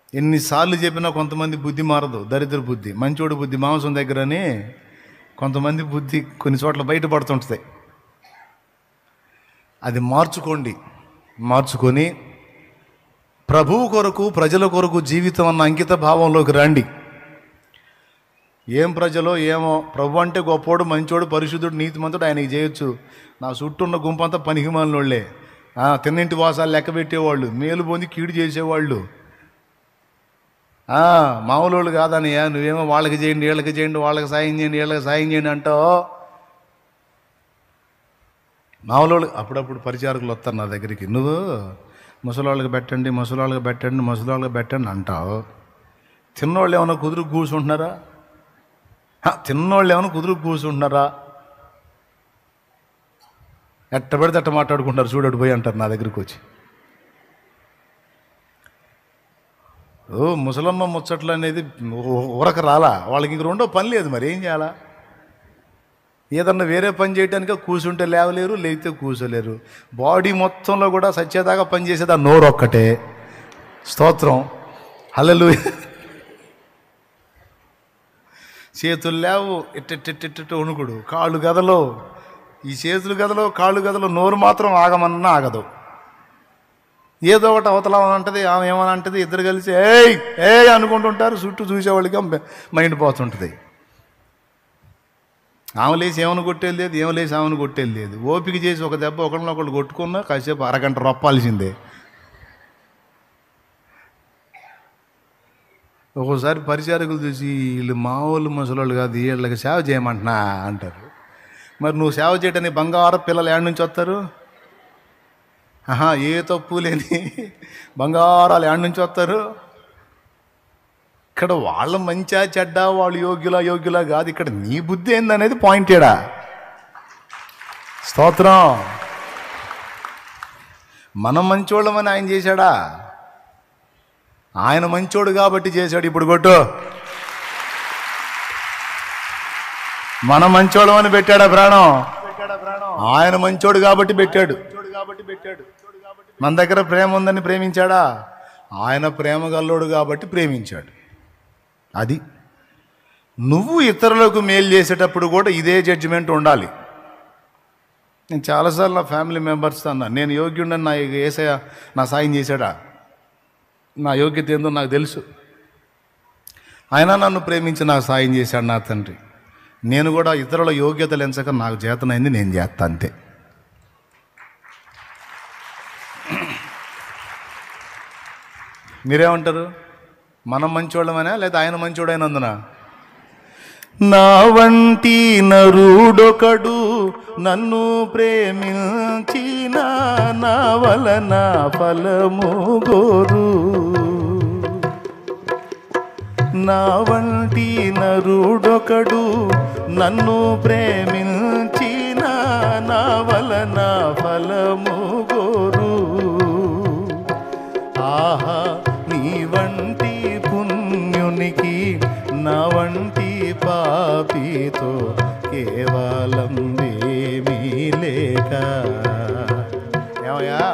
ఎన్నిసార్లు చెప్పినా కొంతమంది బుద్ధి మారదు దరిద్ర బుద్ధి మంచోడు బుద్ధి మాంసం దగ్గరని కొంతమంది బుద్ధి కొన్ని చోట్ల బయటపడుతుంటుంది అది మార్చుకోండి మార్చుకొని ప్రభువు కొరకు ప్రజల కొరకు జీవితం అన్న అంకిత భావంలోకి రండి ఏం ప్రజలో ఏమో ప్రభు అంటే గొప్పోడు మంచోడు పరిశుద్ధుడు నీతిమంతుడు ఆయనకి చేయొచ్చు నా చుట్టూ ఉన్న గుంపంతా పనికిమాలినోళ్ళే ఆ, తిన్నింటి వాసాలు లెక్క పెట్టేవాళ్ళు మేలు పొంది కీడు చేసేవాళ్ళు ఆ, మామూలు వాళ్ళు కాదనయ్యా నువ్వేమో వాళ్ళకి చేయండి వీళ్ళకి చేయండి వాళ్ళకి సాయం చేయండి వీళ్ళకి సాయం చేయండి అంటావు మామూలు వాళ్ళు అప్పుడప్పుడు పరిచారకులు వస్తారు నా దగ్గరికి నువ్వు ముసలాళ్ళకి పెట్టండి ముసలాళ్ళకి పెట్టండి ముసలాళ్ళకి పెట్టండి అంటావు తిన్నోళ్ళు ఏమైనా కుదురు కూర్చుంటున్నారా హ, తిన్నోళ్ళు ఏమైనా కుదురు కూర్చుంటున్నారా ఎట్ట పడితే అట్ట మాట్లాడుకుంటారు చూడడు పోయి అంటారు నా దగ్గరికి వచ్చి ఓ ముసలమ్మ ముచ్చట్లు అనేది ఊ- ఊరక రాలా వాళ్ళకి ఇంక రెండో పని లేదు మరి ఏం చేయాలా ఏదన్నా వేరే పని చేయడానికి కూర్చుంటే లేవలేరు లేకపోతే కూర్చోలేరు బాడీ మొత్తంలో కూడా సచ్చేదాకా పని చేసేది ఆ నోరు ఒక్కటే స్తోత్రం హల్లెలూయ చేతులు లేవు ఇట్టిట్టిట్టిట్టు వణుకుడు కాళ్ళు గదలో ఈ చేతులు గదలో కాళ్ళు గదలో నోరు మాత్రం ఆగమన్నా ఆగదు ఏదో ఒకటి అవతల అంటది ఆమె ఏమని అంటది ఇద్దరు కలిసి ఏయ్ ఏయ్ అనుకుంటుంటారు చుట్టూ చూసేవాళ్ళకి మైండ్ పోతుంటుంది ఆమె లేచి ఏమని కొట్టేది లేదు ఏమ లేచి ఆమెను కొట్టేది లేదు ఓపిక చేసి ఒక దెబ్బ ఒకరినొకళ్ళు కొట్టుకున్నా కాసేపు అరగంట రొప్పాల్సిందే ఒక్కోసారి పరిచారకులు చూసి వీళ్ళు మామూలు ముసలోళ్ళు కాదు వీళ్ళకి సేవ చేయమంటున్నా అంటారు మరి నువ్వు సేవ చేయడానికి బంగారు పిల్లలు ఏడు నుంచి వస్తారు ఆహా ఏ తప్పు లేని బంగారాలు ఏడు నుంచి వస్తారు ఇక్కడ వాళ్ళ మంచా చెడ్డ వాళ్ళు యోగ్యులా యోగ్యులా కాదు ఇక్కడ నీ బుద్ధి ఏందనేది పాయింట్ ఏడా స్తోత్రం మనం మంచోళ్ళమని ఆయన చేశాడా ఆయన మంచోడు కాబట్టి చేశాడు ఇప్పుడు కొట్టు మన మంచోళ్ళమని పెట్టాడా ప్రాణం ఆయన మంచోడు కాబట్టి పెట్టాడు మన దగ్గర ప్రేమ ఉందని ప్రేమించాడా ఆయన ప్రేమ గల్లోడు కాబట్టి ప్రేమించాడు అది నువ్వు ఇతరులకు మేలు చేసేటప్పుడు కూడా ఇదే జడ్జిమెంట్ ఉండాలి నేను చాలాసార్లు నా ఫ్యామిలీ మెంబర్స్ అన్నా నేను యోగ్యుడని నా ఏసయ నా సాయం చేశాడా నా యోగ్యత ఏందో నాకు తెలుసు ఆయన నన్ను ప్రేమించి నాకు సాయం చేశాడు నా తండ్రి నేను కూడా ఇతరుల యోగ్యతలు ఎంచక నాకు చేతనైంది నేను చేస్తా అంతే మీరేమంటారు మనం మంచోళ్ళమనా లేదా ఆయన మంచోడైనందున నా వంటి నరుడొకడు నన్ను ప్రేమించిన నా వలన ఫలము గోరు నా వంటి నరుడొకడు నన్ను ప్రేమించిన నా వలన ఫలము గోరు ఆహా నీ వంటి పుణ్యునికి నా వంటి పాపితో కేవలం ఏమీ లేక ఏమయ్యా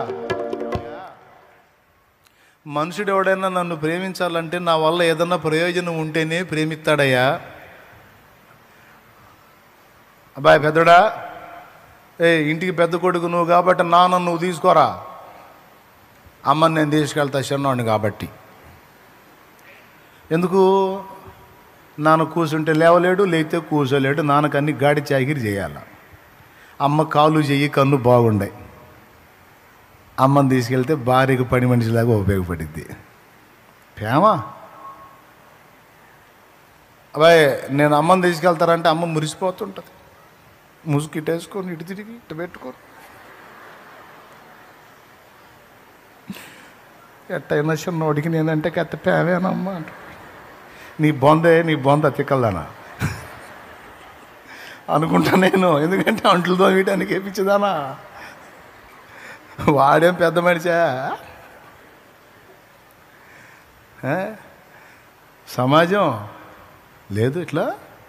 మనుషుడు ఎవడైనా నన్ను ప్రేమించాలంటే నా వల్ల ఏదన్నా ప్రయోజనం ఉంటేనే ప్రేమిస్తాడయ్యా అబ్బాయి పెద్దడా ఏ ఇంటికి పెద్ద కొడుకు నువ్వు కాబట్టి నాన్న నువ్వు తీసుకోరా అమ్మని నేను తీసుకెళ్తా చిన్నవాడిని కాబట్టి ఎందుకు నాన్న కూర్చుంటే లేవలేడు లేకపోతే కూర్చోలేడు నాన్నకు అన్ని గాడి చాకిరి చేయాల అమ్మ కాలు చెయ్యి కన్ను బాగుండాయి అమ్మని తీసుకెళ్తే భార్యకు పని మనిషిలాగా ఉపయోగపడిద్ది ప్రేమ అబ్బాయి నేను అమ్మని తీసుకెళ్తారంటే అమ్మ మురిసిపోతుంటుంది ముసుగు ఇటేసుకొని ఇటు తిరిగి ఇటు పెట్టుకొని ఎట్టయినా చిన్నోడికి నేనంటే కత్త పేవేనమ్మా అంట నీ బొందే నీ బొంద తిక్కలదానా అనుకుంటా నేను ఎందుకంటే అంట్లు తోమేయడానికి ఏపించదానా వాడేం పెద్ద మనిషా ఏ? సమాజం లేదు ఇట్లా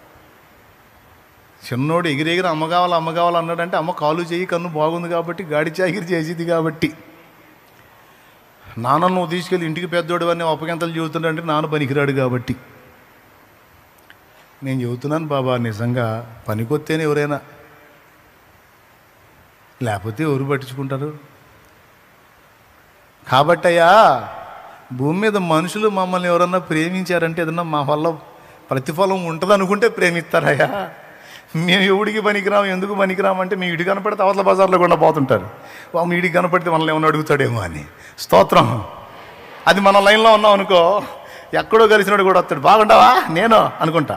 చిన్నోడు ఎగిరెగిరి అమ్మ కావాలి అమ్మ కావాలి అన్నాడంటే అమ్మ కాలు చేయి కన్ను బాగుంది కాబట్టి గాడి చాకిరి చేసేది కాబట్టి నాన్న నువ్వు తీసుకెళ్ళి ఇంటికి పెద్దోడు అని అప్పగింతలు చెబుతున్నాడంటే నాన్న పనికిరాడు కాబట్టి నేను చెబుతున్నాను బాబా నిజంగా పనికొత్తేనే ఎవరైనా లేకపోతే ఎవరు పట్టించుకుంటారు కాబట్టయ్యా భూమి మీద మనుషులు మమ్మల్ని ఎవరన్నా ప్రేమించారంటే ఏదన్నా మా వల్ల ప్రతిఫలం ఉంటుంది అనుకుంటే ప్రేమిస్తారయ్యా మేము ఎవడికి పనికిరాము ఎందుకు పనికిరాము అంటే మీ ఇడి కనపడితే అవతల బజార్లో కూడా పోతుంటారు వా మీ ఇడికి కనపడితే మనల్ని ఏమైనా అడుగుతాడేమో అని స్తోత్రం అది మన లైన్లో ఉన్నాం అనుకో ఎక్కడో కలిసినాడు కూడా వస్తాడు బాగుంటావా నేను అనుకుంటా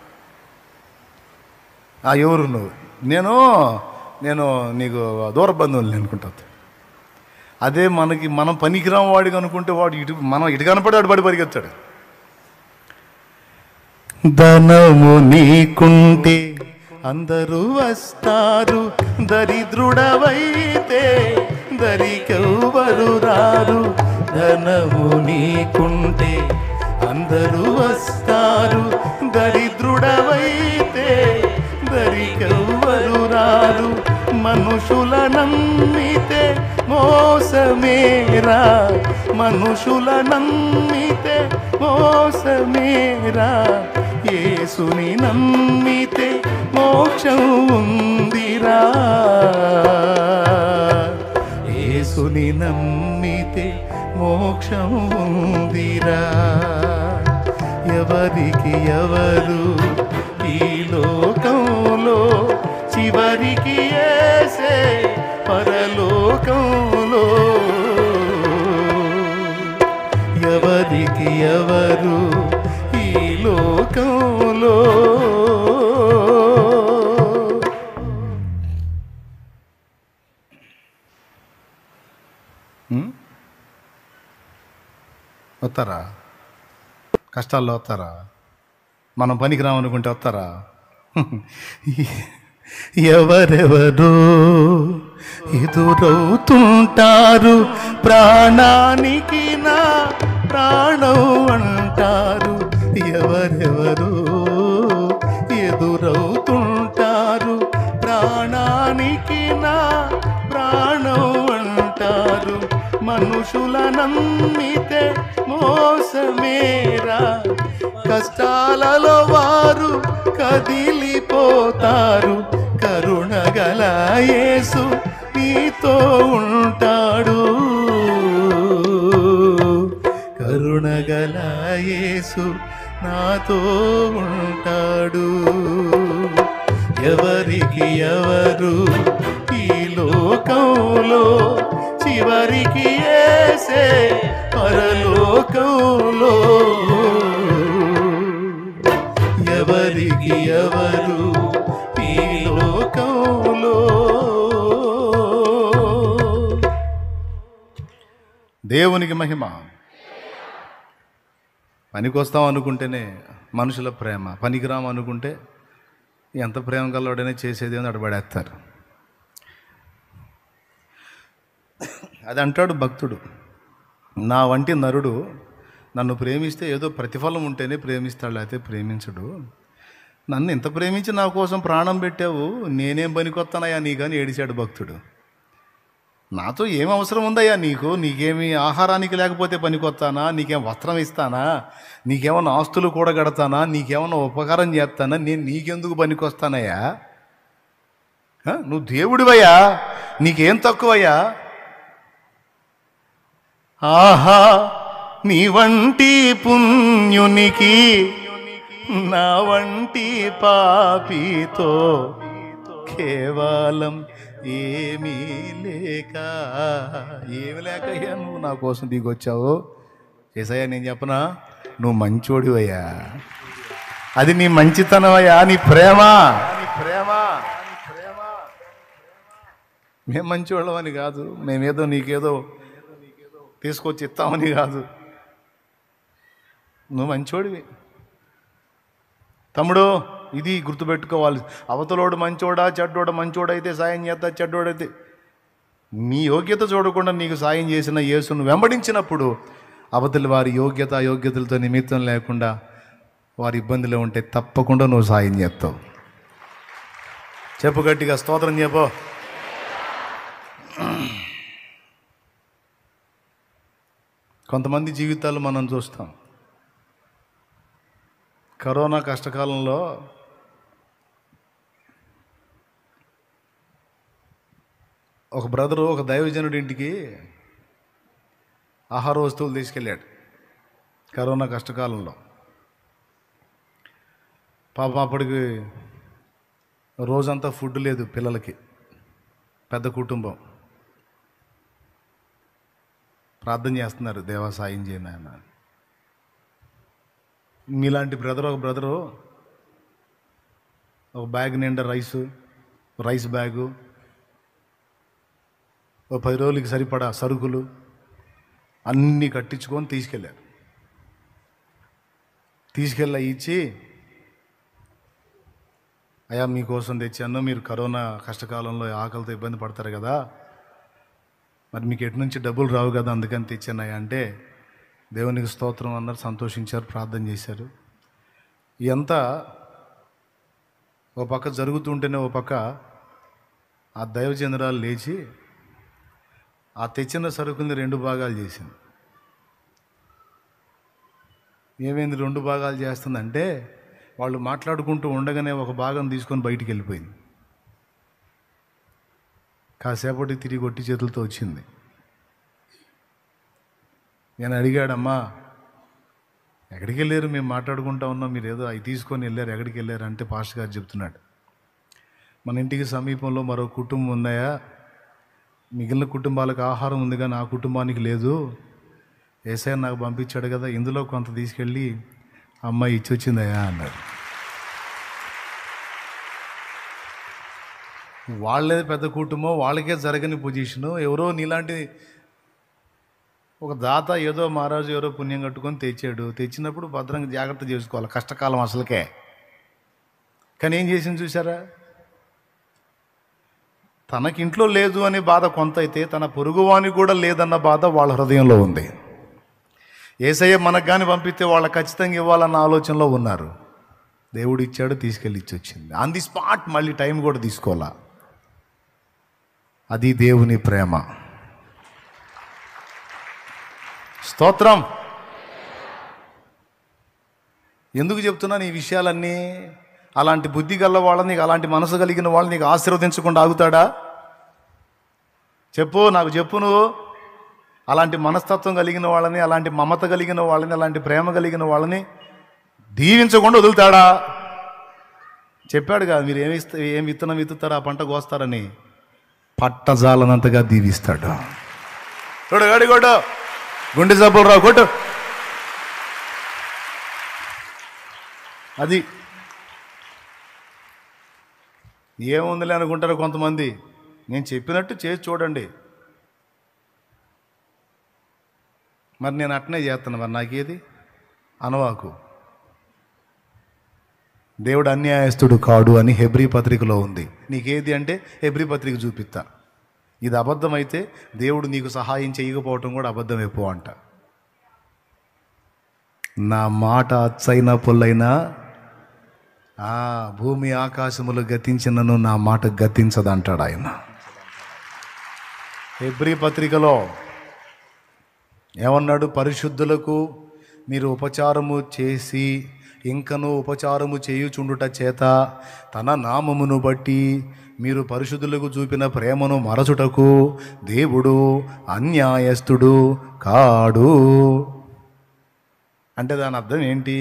ఆ ఎవరు నువ్వు నేను నేను నీకు దూర బంధువులు అనుకుంటా అదే మనకి మనం పనికిరాం వాడికి అనుకుంటే వాడు ఇటు మనం ఇటు కనపడి వాడు పడి పరిగెత్తాడు ధనము నీకుంటే అందరూ వస్తారు దరిద్రుడవైతే దరికెవ్వరు రారు ధనము నీకుంటే అందరూ వస్తారు దరిద్రుడవైతే దరికెవ్వరు రారు మనుషుల నమ్మితే మోసమేరా మనుషుల నమ్మితే మోసమేరా యేసుని నమ్మితే మోక్షం ఉందిరా యేసుని నమ్మితే మోక్షం ఉందిరా ఎవరికి ఎవరు ఈ లోకంలో చివరికి ఏసే పరలోకంలో ఎవరికి ఎవరు ఈ లోకంలో ఉం? వస్తారా కష్టాల్లో వస్తారా మనం పనికి రామనుకుంటే వస్తారా ఎవరెవరు ఎదురవుతుంటారు ప్రాణానికి నా ప్రాణం అంటారు ఎవరెవరు ఎదురవుతుంటారు ప్రాణానికి నా ప్రాణం అంటారు మనుషుల నమ్మితే మోసమేరా కష్టాలలో వారు కదిలిపోతారు కరుణగల యేసు నీతో ఉంటాడు కరుణగల యేసు నాతో ఉంటాడు ఎవరికి ఎవరు ఈ లోకంలో చివరికి ఏసే పరలోకంలో ఎవరికి ఎవరు ఈ లోకంలో దేవునికి మహిమ పనికొస్తాం అనుకుంటేనే మనుషుల ప్రేమ పనికిరాం అనుకుంటే ఎంత ప్రేమ గలవాడైనా చేసేది అని అడబడేస్తారు అది అంటాడు భక్తుడు నా వంటి నరుడు నన్ను ప్రేమిస్తే ఏదో ప్రతిఫలం ఉంటేనే ప్రేమిస్తాడు లేకపోతే ప్రేమించడు నన్ను ఇంత ప్రేమించి నా కోసం ప్రాణం పెట్టావు నేనేం పనికొత్తానయ్యా నీకని ఏడిచాడు భక్తుడు నాతో ఏం అవసరం ఉందయ్యా నీకు నీకేమి ఆహారానికి లేకపోతే పనికొత్తానా నీకేం వస్త్రం ఇస్తానా నీకేమన్నా ఆస్తులు కూడా కడతానా నీకేమన్నా ఉపకారం చేస్తానా నేను నీకెందుకు పనికొస్తానయ్యా ఆ? నువ్వు దేవుడివయ్యా నీకేం తక్కువయ్యా ఆహా నీ వంటి పుణ్యునికి నా వంటి పాపితో కేవలం ఏమీ లేక ఏమి లేకయ్యా నువ్వు నా కోసం దిగొచ్చావు చేసయ్యా నేను చెప్పనా నువ్వు మంచోడివయ్యా అది నీ మంచితనమయ్యా నీ ప్రేమ నీ ప్రేమ మేము మంచివాళ్ళమని కాదు మేమేదో నీకేదో తీసుకొచ్చి ఇస్తామని కాదు నువ్వు మంచోడివి తమ్ముడు ఇది గుర్తుపెట్టుకోవాలి అవతలోడు మంచోడా చెడ్డోడ మంచోడైతే సాయం చేస్తా చెడ్డోడైతే నీ యోగ్యత చూడకుండా నీకు సాయం చేసిన యేసును వెంబడించినప్పుడు అవతలి వారి యోగ్యత అయోగ్యతలతో నిమిత్తం లేకుండా వారి ఇబ్బందిలో ఉంటే తప్పకుండా నువ్వు సాయం చేస్తావు చెప్పు గట్టిగా స్తోత్రం చెప్పు కొంతమంది జీవితాలు మనం చూస్తాం కరోనా కష్టకాలంలో ఒక బ్రదరు ఒక దైవజనుడి ఇంటికి ఆహార వస్తువులు తీసుకెళ్ళాడు కరోనా కష్టకాలంలో పాపం అప్పటికి రోజంతా ఫుడ్ లేదు పిల్లలకి పెద్ద కుటుంబం ప్రార్థన చేస్తున్నారు దేవా సాయం చేయను ఆయన మీలాంటి బ్రదర్ ఒక బ్రదరు ఒక బ్యాగ్ నిండా రైసు రైస్ బ్యాగు ఒక పది రోజులకి సరిపడా సరుకులు అన్నీ కట్టించుకొని తీసుకెళ్ళారు తీసుకెళ్ళి ఇచ్చి అయ్యా మీకోసం తెచ్చాను మీరు కరోనా కష్టకాలంలో ఆకలితో ఇబ్బంది పడతారు కదా మరి మీకు ఎటు నుంచి డబ్బులు రావు కదా అందుకని తెచ్చానయ్యా అంటే దేవునికి స్తోత్రం అన్నారు సంతోషించారు ప్రార్థన చేశారు ఇదంతా ఓ పక్క జరుగుతుంటేనే ఓ పక్క ఆ దైవచంద్రాలు లేచి ఆ తెచ్చిన సరుకుని రెండు భాగాలు చేసింది ఏమైంది రెండు భాగాలు చేస్తుందంటే వాళ్ళు మాట్లాడుకుంటూ ఉండగానే ఒక భాగం తీసుకొని బయటికి వెళ్ళిపోయింది కాసేపటి తిరిగి కొట్టి చేతులతో వచ్చింది నేను అడిగాడమ్మా ఎక్కడికి వెళ్ళారు మేము మాట్లాడుకుంటా ఉన్నాం మీరు ఏదో అవి తీసుకొని వెళ్ళారు ఎక్కడికి వెళ్ళారు అంటే పాస్టర్ గారు చెప్తున్నాడు మన ఇంటికి సమీపంలో మరో కుటుంబం ఉందాయా మిగిలిన కుటుంబాలకు ఆహారం ఉంది కానీ ఆ కుటుంబానికి లేదు ఏసఐ నాకు పంపించాడు కదా ఇందులో కొంత తీసుకెళ్ళి అమ్మాయి ఇచ్చి వచ్చిందయ్యా అన్నాడు వాళ్ళే పెద్ద కుటుంబం వాళ్ళకే జరగని పొజిషను ఎవరో నీలాంటి ఒక దాత ఏదో మహారాజు ఎవరో పుణ్యం కట్టుకొని తెచ్చాడు తెచ్చినప్పుడు భద్రంగా జాగ్రత్త చేసుకోవాలి కష్టకాలం అసలుకే కానీ ఏం చేసింది చూసారా తనకింట్లో లేదు అనే బాధ కొంత అయితే తన పొరుగువానికి కూడా లేదన్న బాధ వాళ్ళ హృదయంలో ఉంది ఏసయ్య మనకు కానీ పంపిస్తే వాళ్ళ ఖచ్చితంగా ఇవ్వాలన్న ఆలోచనలో ఉన్నారు దేవుడు ఇచ్చాడు తీసుకెళ్ళి ఇచ్చి వచ్చింది ఆన్ ది స్పాట్ మళ్ళీ టైం కూడా తీసుకోవాలా అది దేవుని ప్రేమ స్తోత్రం ఎందుకు చెప్తున్నాను ఈ విషయాలన్నీ అలాంటి బుద్ధి గల వాళ్ళని నీకు అలాంటి మనసు కలిగిన వాళ్ళని నీకు ఆశీర్వదించకుండా ఆగుతాడా చెప్పు నాకు చెప్పు నువ్వు అలాంటి మనస్తత్వం కలిగిన వాళ్ళని అలాంటి మమత కలిగిన వాళ్ళని అలాంటి ప్రేమ కలిగిన వాళ్ళని దీవించకుండా వదులుతాడా చెప్పాడు కదా మీరు ఏమి ఇస్త ఏం విత్తనం విత్తుతారో ఆ పంట కోస్తారని పట్టజాలనంతగా దీవిస్తాడు చూడు గడి కొట్టు గుండె జబ్బులు రావు కొట్టు అది ఏముందిలే అనుకుంటారు కొంతమంది నేను చెప్పినట్టు చేసి చూడండి మరి నేను అట్నే చేస్తాను మరి నాకేది అనవాకు దేవుడు అన్యాయస్తుడు కాడు అని హెబ్రీ పత్రికలో ఉంది నీకేది అంటే హెబ్రీ పత్రిక చూపిస్తా ఇది అబద్ధమైతే దేవుడు నీకు సహాయం చేయకపోవటం కూడా అబద్ధమైపో అంట నా మాట అచ్చైన పుల్లైనా ఆ భూమి ఆకాశములు గతించినను నా మాట గతించదంటాడు ఆయన హెబ్రీ పత్రికలో ఏమన్నాడు పరిశుద్ధులకు మీరు ఉపచారము చేసి ఇంకను ఉపచారము చేయుచుండుట చేత తన నామమును బట్టి మీరు పరిశుద్ధులకు చూపిన ప్రేమను మరచుటకు దేవుడు అన్యాయస్తుడు కాడు అంటే దాని అర్థం ఏంటి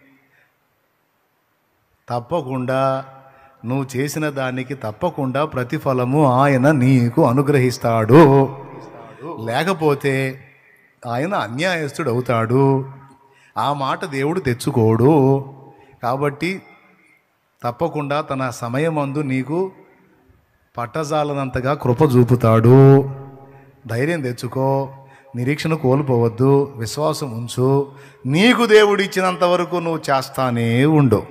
తప్పకుండా నువ్వు చేసిన దానికి తప్పకుండా ప్రతిఫలము ఆయన నీకు అనుగ్రహిస్తాడు లేకపోతే ఆయన అన్యాయస్తుడు అవుతాడు ఆ మాట దేవుడు తెచ్చుకోడు కాబట్టి తప్పకుండా తన సమయమందు నీకు పట్టజాలనంతగా కృప చూపుతాడు ధైర్యం తెచ్చుకో నిరీక్షణ కోల్పోవద్దు విశ్వాసం ఉంచు నీకు దేవుడు ఇచ్చినంత వరకు నువ్వు చేస్తానే ఉండు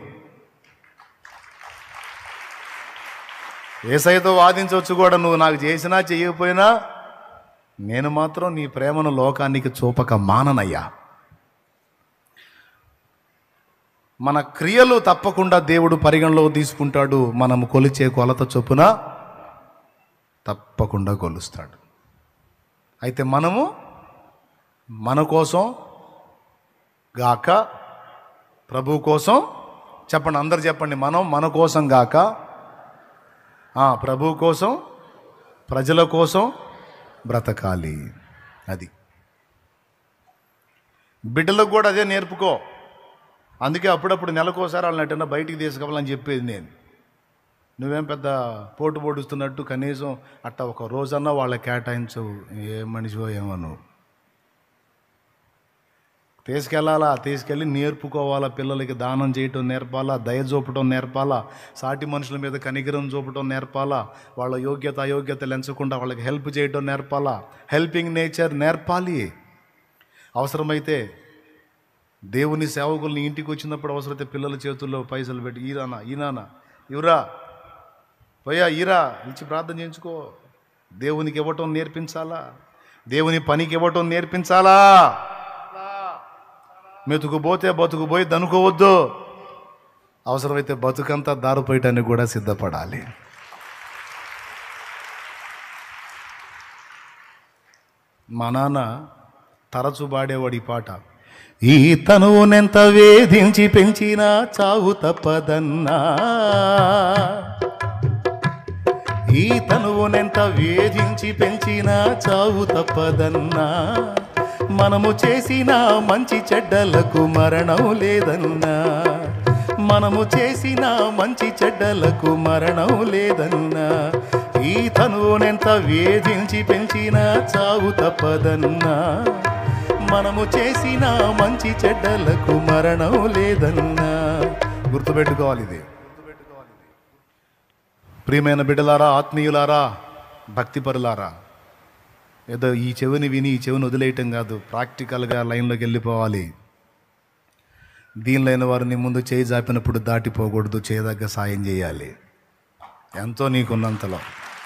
ఏసైతో వాదించవచ్చు కూడా నువ్వు నాకు చేసినా చేయకపోయినా నేను మాత్రం నీ ప్రేమను లోకానికి చూపక మాననయ్యా మన క్రియలు తప్పకుండా దేవుడు పరిగణలో తీసుకుంటాడు మనము కొలిచే కొలత చొప్పున తప్పకుండా కొలుస్తాడు అయితే మనము మన కోసం గాక ప్రభు కోసం చెప్పండి అందరు చెప్పండి మనం మన కోసం గాక ఆ, ప్రభు కోసం ప్రజల కోసం బ్రతకాలి అది బిడ్డలకు కూడా అదే నేర్పుకో అందుకే అప్పుడప్పుడు నెలకోసారి వాళ్ళని ఎట్టన్నా బయటికి తీసుకెళ్ళాలని చెప్పేది నేను నువ్వేం పెద్ద పోటు పొడుస్తున్నట్టు కనీసం అట్ట ఒక రోజన్నా వాళ్ళ కేటాయించవు ఏ మనిషివో ఏమో నువ్వు తీసుకెళ్ళాలా తీసుకెళ్ళి నేర్పుకోవాలా పిల్లలకి దానం చేయటం నేర్పాలా దయ చూపటం నేర్పాలా సాటి మనుషుల మీద కనికరం చూపటం నేర్పాలా వాళ్ళ యోగ్యత అయోగ్యత ఎంచకుండా వాళ్ళకి హెల్ప్ చేయటం నేర్పాలా హెల్పింగ్ నేచర్ నేర్పాలి అవసరమైతే దేవుని సేవకుల్ని ఇంటికి వచ్చినప్పుడు అవసరమైతే పిల్లల చేతుల్లో పైసలు పెట్టి ఈరానా ఈనానా ఇవరా పోయా ఈరా ఇచ్చి ప్రార్థన చేయించుకో దేవునికి ఇవ్వటం నేర్పించాలా దేవుని పనికి ఇవ్వటం నేర్పించాలా మెతుకుపోతే బతుకుపోయి దనుకోవద్దు అవసరమైతే బతుకంతా దారిపోయటానికి కూడా సిద్ధపడాలి మా నాన్న తరచు పాడేవాడు ఈ పాట ఈ తనువునెంత వేధించి పెంచినా చావు తప్పదన్నా ఈ తనువునెంత వేధించి పెంచినా చావు తప్పదన్నా మనము చేసిన మంచి చెడ్డలకు మరణం లేదన్నా మనము చేసిన మంచి చెడ్డలకు మరణం లేదన్నా ఈ తనువునెంత వేధించి పెంచినా చావు తప్పదన్నా మనము చేసిన మంచి చెడ్డలకు మరణం లేదన్నా గుర్తుపెట్టుకోవాలి ఇది ప్రియమైన బిడ్డలారా ఆత్మీయులారా భక్తిపరులారా ఏదో ఈ చెవిని విని ఈ చెవిని వదిలేయటం కాదు ప్రాక్టికల్గా లైన్లోకి వెళ్ళిపోవాలి దీనిలైన వారిని ముందు చేయి జాపినప్పుడు దాటిపోకూడదు చేయదగ్గ సాయం చేయాలి ఎంతో నీకున్నంతలో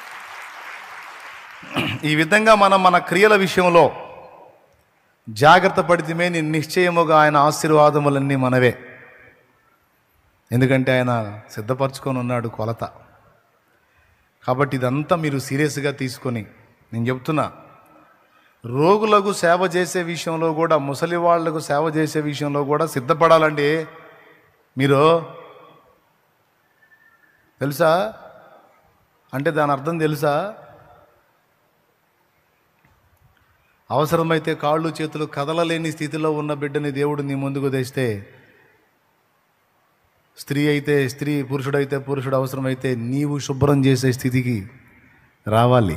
ఈ విధంగా మనం మన క్రియల విషయంలో జాగ్రత్త పడితేమే నీ నిశ్చయముగా ఆయన ఆశీర్వాదములన్నీ మనవే ఎందుకంటే ఆయన సిద్ధపరచుకొని ఉన్నాడు కొలత కాబట్టి ఇదంతా మీరు సీరియస్గా తీసుకొని నేను చెప్తున్నా రోగులకు సేవ చేసే విషయంలో కూడా ముసలి వాళ్లకు సేవ చేసే విషయంలో కూడా సిద్ధపడాలండి మీరు తెలుసా అంటే దాని అర్థం తెలుసా అవసరమైతే కాళ్ళు చేతులు కదలలేని స్థితిలో ఉన్న బిడ్డని దేవుడు నీ ముందుకు తెస్తే స్త్రీ అయితే స్త్రీ పురుషుడైతే పురుషుడు అవసరమైతే నీవు శుభ్రం చేసే స్థితికి రావాలి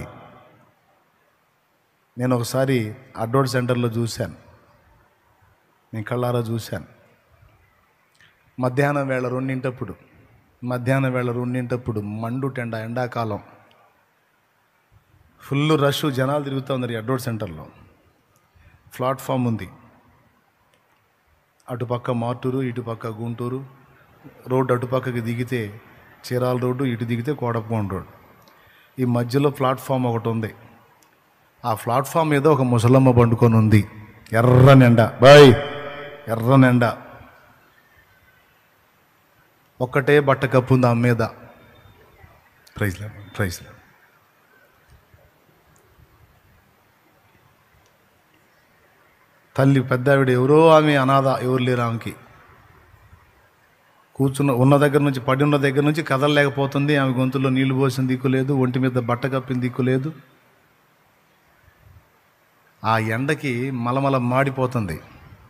నేను ఒకసారి అడ్వాడ్ సెంటర్లో చూశాను నేను కళ్ళారా చూశాను మధ్యాహ్నం వేళ రెండింటప్పుడు మధ్యాహ్నం వేళ రెండింటప్పుడు మండు టెండ ఎండాకాలం ఫుల్ రష్ జనాలు తిరుగుతూ ఉన్నారు ఈ అడ్వాడ్ సెంటర్లో ప్లాట్ఫామ్ ఉంది అటుపక్క మార్టూరు ఇటుపక్క గుంటూరు రోడ్డు అటుపక్కకి దిగితే చీరాల రోడ్డు ఇటు దిగితే కోడపకోండ రోడ్ ఈ మధ్యలో ప్లాట్ఫామ్ ఒకటి ఉంది ఆ ప్లాట్ఫామ్ మీద ఒక ముసలమ్మ పండుకొని ఉంది ఎర్ర నిండ బాయ్ ఎర్ర నిండ ఒక్కటే బట్ట కప్పు ఉంది ఆమె మీద ప్రైజ్లా ప్రైజ్లా తల్లి పెద్ద ఆవిడ ఎవరో ఆమె అనాథ ఎవరు లేరు ఆమెకి కూర్చున్న ఉన్న దగ్గర నుంచి పడి ఉన్న దగ్గర నుంచి కదలలేకపోతుంది ఆమె గొంతులో నీళ్లు పోసిన దిక్కు లేదు ఒంటి మీద బట్ట కప్పిన దిక్కు లేదు ఆ ఎండకి మలమల మాడిపోతుంది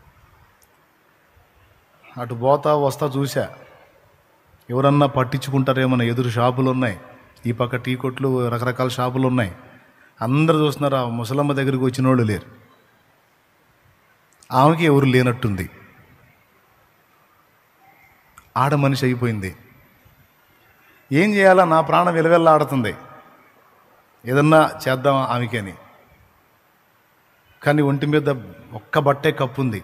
అటు పోతా వస్తా చూసా ఎవరన్నా పట్టించుకుంటారేమో ఎదురు షాపులు ఉన్నాయి ఈ పక్క టీ కొట్లు రకరకాల షాపులు ఉన్నాయి అందరు చూస్తున్నారు ఆ ముసలమ్మ దగ్గరికి వచ్చిన వాళ్ళు లేరు ఆమెకి ఎవరు లేనట్టుంది ఆడ మనిషి అయిపోయింది ఏం చేయాలా నా ప్రాణం విలవెల్లాడుతుంది ఏదన్నా చేద్దాం ఆమెకని కానీ ఒంటి మీద ఒక్క బట్టే కప్పు ఉంది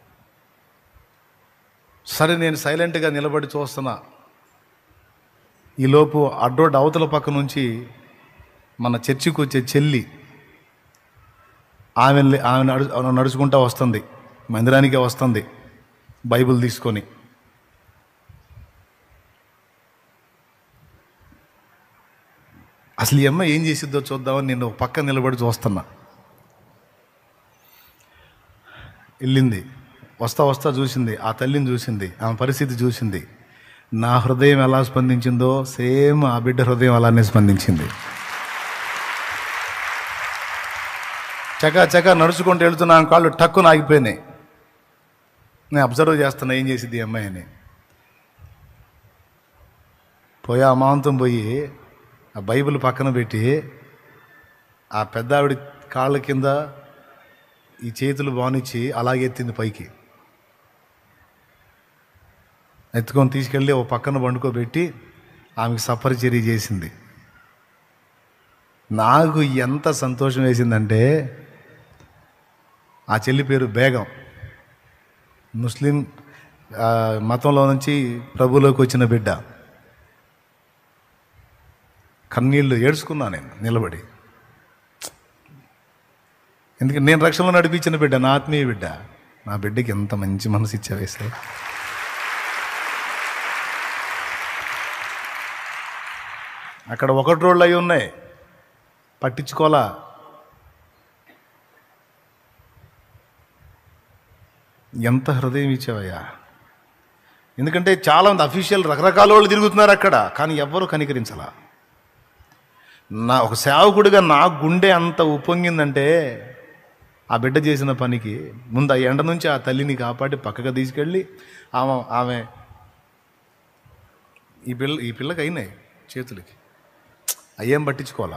సరే నేను సైలెంట్గా నిలబడి చూస్తున్నా ఈలోపు అడ్డోడ్ అవతల పక్క నుంచి మన చర్చికి వచ్చే చెల్లి ఆమె ఆమె నడు ఆమె నడుచుకుంటా వస్తుంది మందిరానికే వస్తుంది బైబిల్ తీసుకొని అసలు ఈ అమ్మ ఏం చేసిద్దో చూద్దామని నేను ఒక పక్క నిలబడి చూస్తున్నా వెళ్ళింది వస్తా వస్తా చూసింది ఆ తల్లిని చూసింది ఆమె పరిస్థితి చూసింది నా హృదయం ఎలా స్పందించిందో సేమ్ ఆ బిడ్డ హృదయం అలానే స్పందించింది చకా చకా నడుచుకుంటూ వెళ్తున్నా ఆమె కాళ్ళు టక్కున ఆగిపోయినాయి నేను అబ్జర్వ్ చేస్తున్నా ఏం చేసింది ఈ అమ్మాయి అని పోయి ఆ మాంతం పోయి ఆ బైబిల్ పక్కన పెట్టి ఆ పెద్ద ఆవిడ కాళ్ళ కింద ఈ చేతులు బానిచ్చి అలాగే ఎత్తింది పైకి ఎత్తుకొని తీసుకెళ్ళి ఓ పక్కన వండుకోబెట్టి ఆమెకు సఫరచర్య చేసింది నాకు ఎంత సంతోషం వేసిందంటే ఆ చెల్లి పేరు బేగం ముస్లిం ఆ, మతంలో నుంచి ప్రభులోకి వచ్చిన బిడ్డ కన్నీళ్ళు ఏడ్చుకున్నా నేను నిలబడి ఎందుకంటే నేను రక్షణలో నడిపించిన బిడ్డ నా ఆత్మీయ బిడ్డ నా బిడ్డకి ఎంత మంచి మనసు ఇచ్చావేసే అక్కడ ఒకటి రోళ్ళు అయి ఉన్నాయి పట్టించుకోలా ఎంత హృదయం ఇచ్చావయ్యా ఎందుకంటే చాలా మంది అఫీషియల్ రకరకాల వాళ్ళు తిరుగుతున్నారు అక్కడ కానీ ఎవ్వరూ కనికరించలా నా ఒక సేవకుడిగా నా గుండె అంత ఉప్పొంగిందంటే ఆ బిడ్డ చేసిన పనికి ముందు ఆ ఎండ నుంచి ఆ తల్లిని కాపాడి పక్కగా తీసుకెళ్ళి ఆమె ఆమె ఈ పిల్ల ఈ పిల్లకి అయినాయి చేతులకి అయ్యేం పట్టించుకోవాలా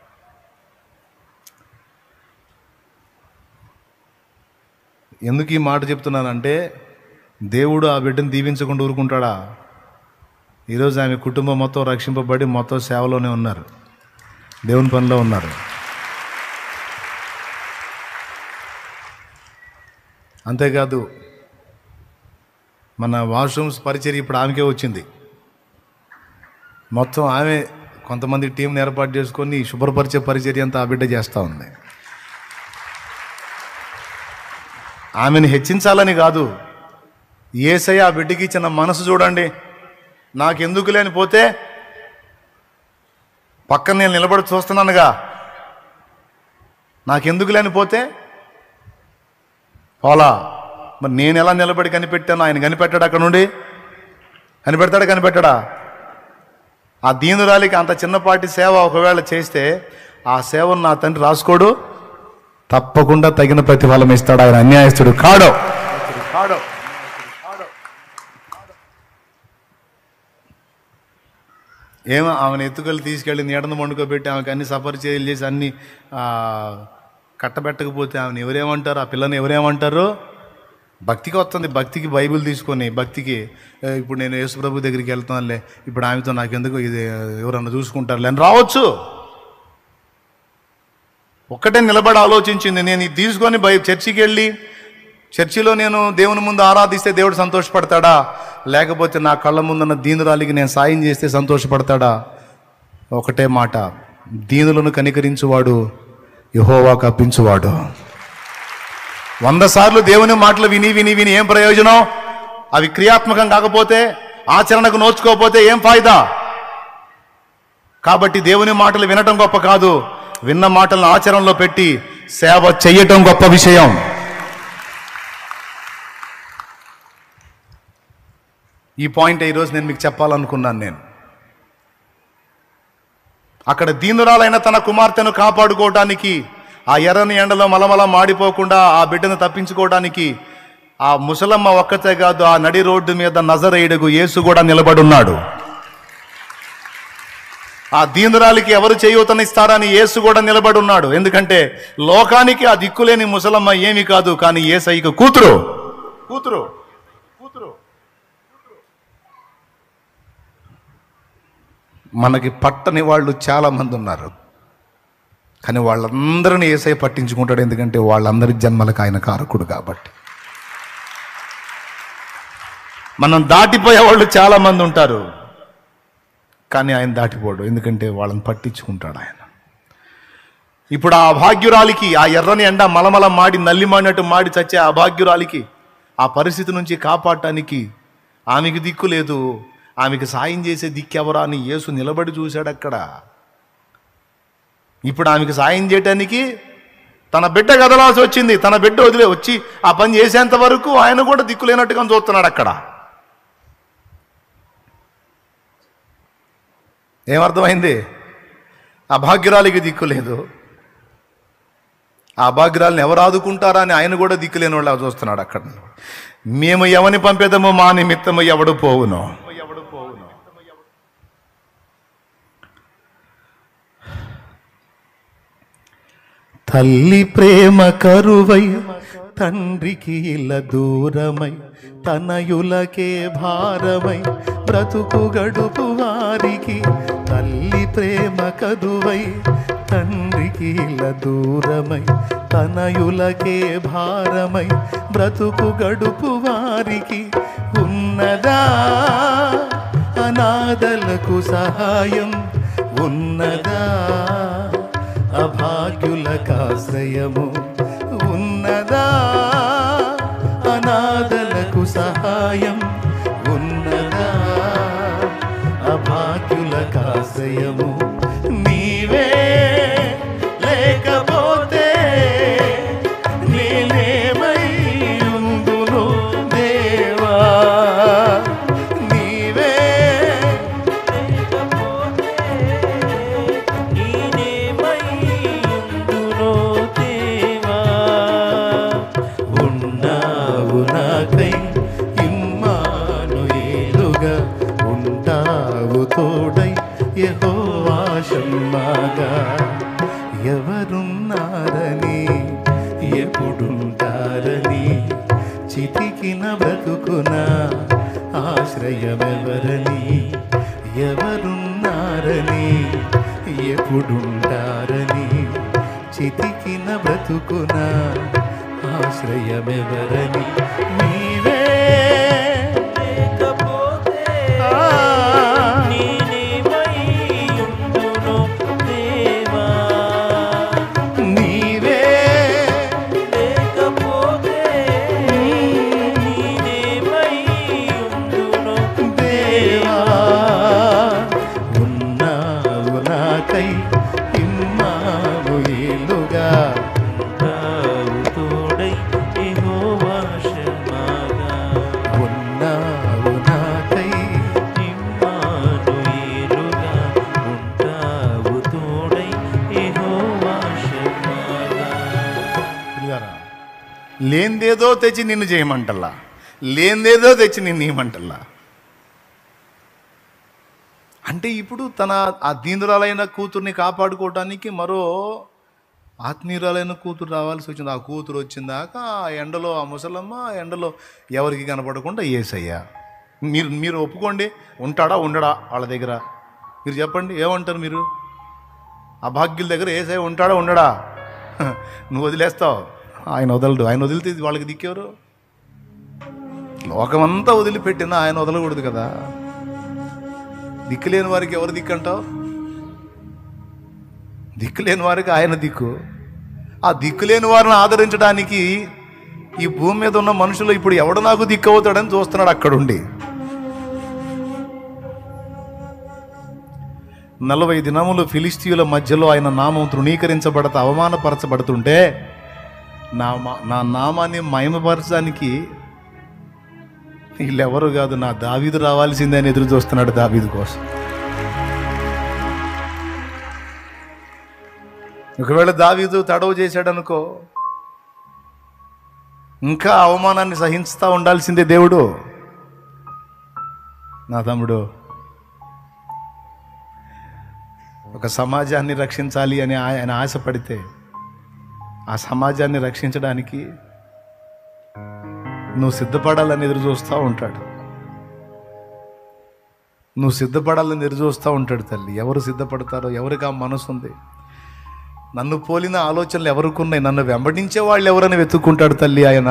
ఎందుకు ఈ మాట చెప్తున్నానంటే దేవుడు ఆ బిడ్డను దీవించకుండా ఊరుకుంటాడా ఈరోజు ఆమె కుటుంబం మొత్తం రక్షింపబడి మొత్తం సేవలోనే ఉన్నారు దేవుని పనిలో ఉన్నారు అంతేకాదు మన వాష్రూమ్స్ పరిచర్య ఇప్పుడు ఆమెకే వచ్చింది మొత్తం ఆమె కొంతమంది టీంని ఏర్పాటు చేసుకొని శుభ్రపరిచే పరిచర్య అంతా ఆ బిడ్డ చేస్తూ ఉంది ఆమెను హెచ్చించాలని కాదు ఏసయ్య ఆ బిడ్డకి ఇచ్చిన మనసు చూడండి నాకెందుకు లేని పోతే పక్కన నేను నిలబడి చూస్తున్నానుగా నాకెందుకు లేని పోతే పోలా మరి నేను ఎలా నిలబడి కనిపెట్టాను ఆయన కనిపెట్టాడు అక్కడ నుండి కనిపెడతాడా కనిపెట్టాడా ఆ దీనురాలికి అంత చిన్నపాటి సేవ ఒకవేళ చేస్తే ఆ సేవను నా తండ్రి రాసుకోడు తప్పకుండా తగిన ప్రతిఫలం ఇస్తాడు ఆయన అన్యాయస్తుడు కాడు కాడు ఏమో ఆమెను ఎత్తుకెళ్ళి తీసుకెళ్ళి నీడను వండుకోబెట్టి ఆమెకి అన్ని సపరిచర్యలు చేసి అన్ని ఆ, కట్టబెట్టకపోతే ఆమెను ఎవరేమంటారు ఆ పిల్లని ఎవరేమంటారు భక్తికి వస్తుంది భక్తికి బైబిల్ తీసుకొని భక్తికి "ఏ, ఇప్పుడు నేను యేసుప్రభు దగ్గరికి వెళ్తానులే ఇప్పుడు ఆమెతో నాకెందుకు ఇది ఎవరన్నా చూసుకుంటారులే అని రావచ్చు ఒక్కటే నిలబడి ఆలోచించింది నేను ఇది తీసుకొని బై చర్చికి వెళ్ళి చర్చిలో నేను దేవుని ముందు ఆరాధిస్తే దేవుడు సంతోషపడతాడా లేకపోతే నా కళ్ళ ముందున్న దీనురాలికి నేను సాయం చేస్తే సంతోషపడతాడా ఒకటే మాట దీనులను కనికరించువాడు యహోవా కప్పించువాడు వంద సార్లు దేవుని మాటలు విని విని విని ఏం ప్రయోజనం అవి క్రియాత్మకం కాకపోతే ఆచరణకు నోచుకోకపోతే ఏం ఫాయిదా కాబట్టి దేవుని మాటలు వినటం గొప్ప కాదు విన్న మాటలను ఆచరణలో పెట్టి సేవ చెయ్యటం గొప్ప విషయం ఈ పాయింట్ ఈరోజు నేను మీకు చెప్పాలనుకున్నాను నేను అక్కడ దీనురాలైన తన కుమార్తెను కాపాడుకోవడానికి ఆ ఎర్రని ఎండలో మలమల మాడిపోకుండా ఆ బిడ్డను తప్పించుకోవడానికి ఆ ముసలమ్మ ఒక్కతే కాదు ఆ నడి రోడ్డు మీద నజరేయుడుగు యేసు కూడా నిలబడున్నాడు ఆ దీనురాలికి ఎవరు చేయూతనిస్తారని యేసు కూడా నిలబడి ఉన్నాడు ఎందుకంటే లోకానికి ఆ దిక్కులేని ముసలమ్మ ఏమి కాదు కానీ ఏసైకి కూతురు కూతురు కూతురు మనకి పట్టని వాళ్ళు చాలా మంది ఉన్నారు కానీ వాళ్ళందరినీ ఏసై పట్టించుకుంటాడు ఎందుకంటే వాళ్ళందరి జన్మలకు ఆయన కారకుడు కాబట్టి మనం దాటిపోయే వాళ్ళు చాలా మంది ఉంటారు కానీ ఆయన దాటిపోడు ఎందుకంటే వాళ్ళని పట్టించుకుంటాడు ఆయన ఇప్పుడు ఆ అభాగ్యురాలికి ఆ ఎర్రని ఎండ మలమల మాడి నల్లి మాడినట్టు మాడి చచ్చే ఆ అభాగ్యురాలికి ఆ పరిస్థితి నుంచి కాపాడటానికి ఆమెకి దిక్కు లేదు ఆమెకి సాయం చేసే దిక్కెవరా అని యేసు నిలబడి చూశాడు అక్కడ ఇప్పుడు ఆమెకి సాయం చేయటానికి తన బిడ్డ కదలాల్సి వచ్చింది తన బిడ్డ వదిలే వచ్చి ఆ పని చేసేంత వరకు ఆయన కూడా దిక్కులేనట్టుగా చూస్తున్నాడు అక్కడ ఏమర్థమైంది అభాగ్యురాలికి దిక్కు లేదు ఆ అభాగ్యురాలను ఎవరు ఆదుకుంటారా అని ఆయన కూడా దిక్కులేని వాళ్ళ చూస్తున్నాడు అక్కడ మేము ఎవని పంపేదమో మా నిమిత్తము ఎవడు పోవును తల్లి ప్రేమ కరువై తండ్రికి ఇలా దూరమై తనయులకే భారమై బ్రతుకు గడుపు వారికి తల్లి ప్రేమ కరువై తండ్రికి ఇలా దూరమై తనయులకే భారమై బ్రతుకు గడుపు వారికి ఉన్నదా అనాథలకు సహాయం ఉన్నదా అభాగ్యులకాశ్రయము ఉన్నదా అనాథలకు సహాయం ఉన్నదా అభాగ్యులకాశ్రయము నీవే లేకపోతే నేనేమై ఉందును దేవా నీవే ఉన్నావు నాకై ఇమ్మానుయేలుగా ఉంటావు తోడై యెహోవాషమ్మాగా ఎవరున్నారని ఎప్పుడుంటారని చితికిన బ్రతుకున ఆశ్రయమెవరని ఎవరున్నారని ఎప్పుడుంటారని చితికిన బ్రతుకున ఆశ్రయమెవరని నీవే ఆ, నీవే దేవా ఉన్నావు నాకై ఇమ్మావు ఏలుగా ఉన్నావు నాకై పిల్లారా, లేనిదేదో తెచ్చి నిన్ను చేయమంటల్లా లేనిదేదో తెచ్చి నిన్ను ఇవ్వమంటల్లా అంటే ఇప్పుడు తన ఆ దీనురాలైన కూతుర్ని కాపాడుకోవడానికి మరో ఆత్మీయురాలైన కూతురు రావాల్సి వచ్చింది ఆ కూతురు వచ్చిందాక ఆ ఎండలో ఆ ముసలమ్మ ఆ ఎండలో ఎవరికి కనపడకుండా ఏసయ్యా మీరు మీరు ఒప్పుకోండి ఉంటాడా ఉండడా వాళ్ళ దగ్గర మీరు చెప్పండి ఏమంటారు మీరు ఆ భాగ్యుల దగ్గర ఏసై ఉంటాడా ఉండడా హ, నువ్వు వదిలేస్తావు ఆయన వదలడు ఆయన వదిలితే వాళ్ళకి దిక్కెవరు లోకమంతా వదిలిపెట్టినా ఆయన వదలకూడదు కదా దిక్కులేని వారికి ఎవరు దిక్కు అంటావు దిక్కులేని వారికి ఆయన దిక్కు ఆ దిక్కులేని వారిని ఆదరించడానికి ఈ భూమి మీద ఉన్న మనుషులు ఇప్పుడు ఎవడు నాకు దిక్కు అవుతాడని చూస్తున్నాడు అక్కడుండి నలభై దినములు ఫిలిస్తీయుల మధ్యలో ఆయన నామం తృణీకరించబడత అవమానపరచబడుతుంటే నా మా- నా నామాన్ని మహిమపరచడానికి వీళ్ళెవరు కాదు నా దావీదు రావాల్సిందే అని ఎదురు చూస్తున్నాడు దావీదు కోసం ఒకవేళ దావీదు తడవు చేశాడనుకో ఇంకా అవమానాన్ని సహించుతా ఉండాల్సిందే దేవుడు నా తమ్ముడు ఒక సమాజాన్ని రక్షించాలి అని ఆయన ఆశపడితే ఆ సమాజాన్ని రక్షించడానికి నువ్వు సిద్ధపడాలని ఎదురు చూస్తూ ఉంటాడు నువ్వు సిద్ధపడాలని ఎదురు చూస్తూ ఉంటాడు తల్లి ఎవరు సిద్ధపడతారో ఎవరికి ఆ మనసు ఉంది నన్ను పోలిన ఆలోచనలు ఎవరికి ఉన్నాయి నన్ను వెంబడించే వాళ్ళు ఎవరని వెతుక్కుంటాడు తల్లి ఆయన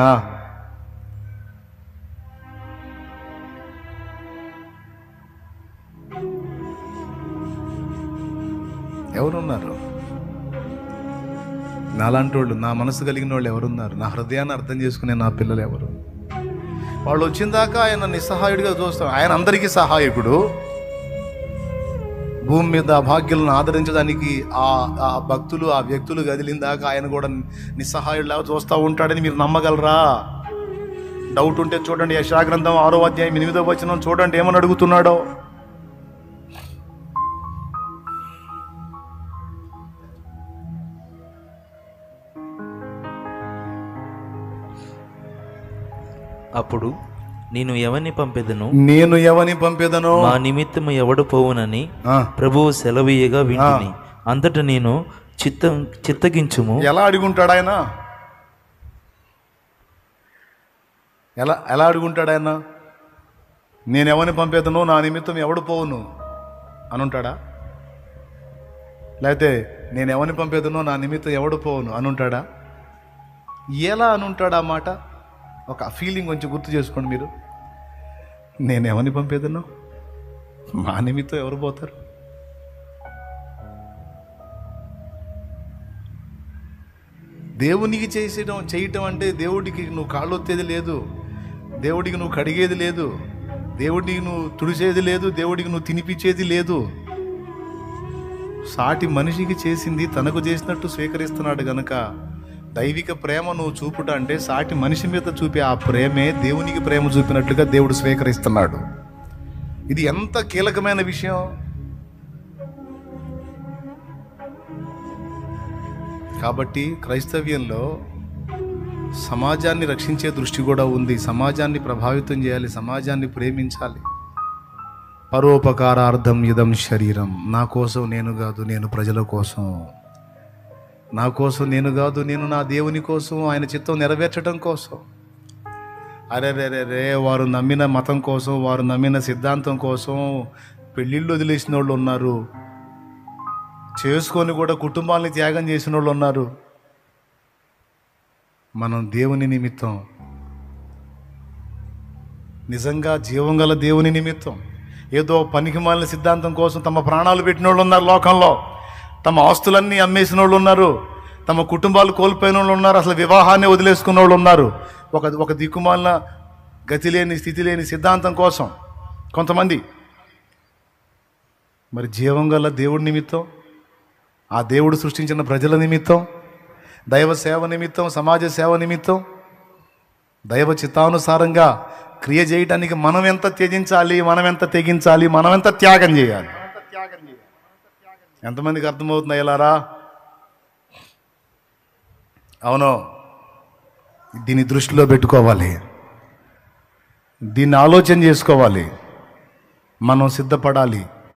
ఎవరున్నారు నాలాంటి వాళ్ళు నా మనసు కలిగిన వాళ్ళు ఎవరున్నారు నా హృదయాన్ని అర్థం చేసుకునే నా పిల్లలు ఎవరు వాళ్ళు వచ్చిన దాకా ఆయన నిస్సహాయుడిగా చూస్తాం ఆయన అందరికీ సహాయకుడు భూమి మీద ఆ భాగ్యులను ఆదరించడానికి ఆ ఆ భక్తులు ఆ వ్యక్తులు కదిలిన దాకా ఆయన కూడా నిస్సహాయుడులాగా చూస్తూ ఉంటాడని మీరు నమ్మగలరా డౌట్ ఉంటే చూడండి యశాగ్రంథం ఆరో అధ్యాయం ఎనిమిదో వచనం చూడండి ఏమని అడుగుతున్నాడో అప్పుడు నేను ఎవరిని పంపెదను నేను ఎవని పంపేదను మా నిమిత్తము ఎవడు పోవునని ఆ, ప్రభువు సెలవీయగా వింటిని అంతట నేను చిత్తం చిత్తగించుము ఎలా అడుగుంటాడు ఆయన ఎలా ఎలా అడుగుంటాడు ఆయన నేను ఎవరిని పంపేదను నా నిమిత్తం ఎవడు పోవును అనుంటాడా లేకపోతే నేను ఎవరిని పంపేదనో నా నిమిత్తం ఎవడు పోవును అనుంటాడా ఎలా అనుంటాడా ఆ మాట ఒక ఫీలింగ్ కొంచెం గుర్తు చేసుకోండి మీరు నేను ఎవరిని పంపేదనో మా నిమిత్తం ఎవరు పోతారు దేవునికి చేసేయడం చేయటం అంటే దేవుడికి నువ్వు కాళ్ళు ఒత్తేది లేదు దేవుడికి నువ్వు కడిగేది లేదు దేవుడికి నువ్వు తుడిచేది లేదు దేవుడికి నువ్వు తినిపించేది లేదు సాటి మనిషికి చేసింది తనకు చేసినట్టు స్వీకరిస్తున్నాడు గనక దైవిక ప్రేమ నువ్వు చూపుట అంటే సాటి మనిషి మీద చూపే ఆ ప్రేమే దేవునికి ప్రేమ చూపినట్లుగా దేవుడు స్వీకరిస్తున్నాడు ఇది ఎంత కీలకమైన విషయం కాబట్టి క్రైస్తవ్యంలో సమాజాన్ని రక్షించే దృష్టి కూడా ఉంది సమాజాన్ని ప్రభావితం చేయాలి సమాజాన్ని ప్రేమించాలి పరోపకారార్థం ఇదం శరీరం నా కోసం నేను కాదు నేను ప్రజల కోసం నా కోసం నేను కాదు నేను నా దేవుని కోసం ఆయన చిత్తం నెరవేర్చడం కోసం అరే రే రే రే వారు నమ్మిన మతం కోసం వారు నమ్మిన సిద్ధాంతం కోసం పెళ్ళిళ్ళు వదిలేసిన వాళ్ళు ఉన్నారు చేసుకొని కూడా కుటుంబాలని త్యాగం చేసిన వాళ్ళు ఉన్నారు మనం దేవుని నిమిత్తం నిజంగా జీవం గల దేవుని నిమిత్తం ఏదో పనికిమాలిన సిద్ధాంతం కోసం తమ ప్రాణాలు పెట్టిన వాళ్ళు ఉన్నారు లోకంలో తమ ఆస్తులన్నీ అమ్మేసిన వాళ్ళు ఉన్నారు తమ కుటుంబాలు కోల్పోయిన వాళ్ళు ఉన్నారు అసలు వివాహాన్ని వదిలేసుకున్న వాళ్ళు ఉన్నారు ఒక ఒక దిక్కుమాలిన గతి లేని స్థితి లేని సిద్ధాంతం కోసం కొంతమంది మరి జీవం గల దేవుడి నిమిత్తం ఆ దేవుడు సృష్టించిన ప్రజల నిమిత్తం దైవ సేవ నిమిత్తం సమాజ సేవ నిమిత్తం దైవ చిత్తానుసారంగా క్రియ చేయడానికి మనం ఎంత త్యజించాలి మనం ఎంత తెగించాలి మనం ఎంత త్యాగం చేయాలి ఎంతమందికి అర్థమవుతుంది ఎలారా అవును దీన్ని దృష్టిలో పెట్టుకోవాలి దీన్ని ఆలోచన చేసుకోవాలి మనం సిద్ధపడాలి